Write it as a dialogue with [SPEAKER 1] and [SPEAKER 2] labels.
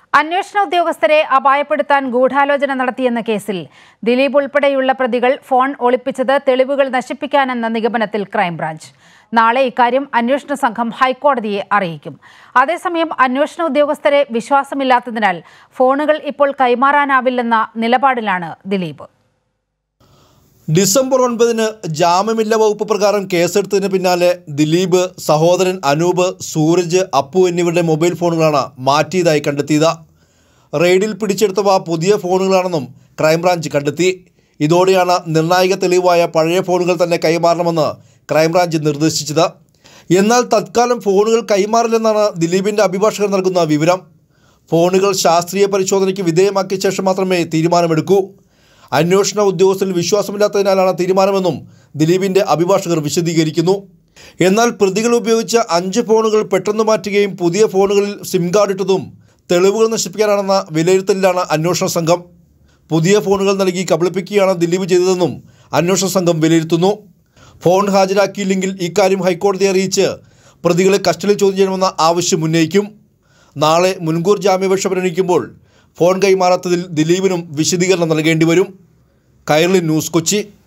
[SPEAKER 1] അന്വേഷണ ഉദ്യോഗസ്ഥരെ അപായപ്പെടുത്താൻ ഗൂഢാലോചന നടത്തിയെന്ന കേസിൽ ദിലീപ് ഉൾപ്പെടെയുള്ള പ്രതികൾ ഫോൺ ഒളിപ്പിച്ചത് തെളിവുകൾ നശിപ്പിക്കാനെന്ന നിഗമനത്തിൽ ക്രൈംബ്രാഞ്ച് നാളെ ഇക്കാര്യം അന്വേഷണ സംഘം ഹൈക്കോടതിയെ അറിയിക്കും അതേസമയം അന്വേഷണ ഉദ്യോഗസ്ഥരെ വിശ്വാസമില്ലാത്തതിനാൽ ഫോണുകൾ ഇപ്പോൾ കൈമാറാനാവില്ലെന്ന നിലപാടിലാണ് ദിലീപ്
[SPEAKER 2] ഡിസംബർ ഒൻപതിന് ജാമ്യമില്ല വകുപ്പ് പ്രകാരം കേസെടുത്തതിന് പിന്നാലെ ദിലീപ് സഹോദരൻ അനൂപ് സൂരജ് അപ്പു എന്നിവരുടെ മൊബൈൽ ഫോണുകളാണ് മാറ്റിയതായി കണ്ടെത്തിയത് റെയ്ഡിൽ പിടിച്ചെടുത്തവ പുതിയ ഫോണുകളാണെന്നും ക്രൈംബ്രാഞ്ച് കണ്ടെത്തി ഇതോടെയാണ് നിർണായക തെളിവായ പഴയ ഫോണുകൾ തന്നെ കൈമാറണമെന്ന് ക്രൈംബ്രാഞ്ച് നിർദ്ദേശിച്ചത് എന്നാൽ തത്കാലം ഫോണുകൾ കൈമാറില്ലെന്നാണ് ദിലീപിൻ്റെ അഭിഭാഷകർ നൽകുന്ന വിവരം ഫോണുകൾ ശാസ്ത്രീയ പരിശോധനയ്ക്ക് വിധേയമാക്കിയ ശേഷം മാത്രമേ തീരുമാനമെടുക്കൂ അന്വേഷണ ഉദ്യോഗസ്ഥരിൽ വിശ്വാസമില്ലാത്തതിനാലാണ് തീരുമാനമെന്നും ദിലീപിൻ്റെ അഭിഭാഷകർ വിശദീകരിക്കുന്നു എന്നാൽ പ്രതികൾ ഉപയോഗിച്ച അഞ്ച് ഫോണുകൾ പെട്ടെന്ന് മാറ്റുകയും പുതിയ ഫോണുകളിൽ സിം കാർഡ് ഇട്ടതും തെളിവുകൾ നശിപ്പിക്കാനാണെന്ന വിലയിരുത്തലിലാണ് അന്വേഷണ സംഘം പുതിയ ഫോണുകൾ നൽകി കബളിപ്പിക്കുകയാണ് ദിലീപ് ചെയ്തതെന്നും അന്വേഷണ സംഘം വിലയിരുത്തുന്നു ഫോൺ ഹാജരാക്കിയില്ലെങ്കിൽ ഇക്കാര്യം ഹൈക്കോടതിയെ അറിയിച്ച് പ്രതികളെ കസ്റ്റഡിയിൽ ചോദ്യം ചെയ്യണമെന്ന ആവശ്യം ഉന്നയിക്കും നാളെ മുൻകൂർ ജാമ്യാപേക്ഷ പരിഗണിക്കുമ്പോൾ ഫോൺ കൈമാറാത്തതിൽ ദിലീപിനും വിശദീകരണം നൽകേണ്ടി വരും കൈരളി ന്യൂസ് കൊച്ചി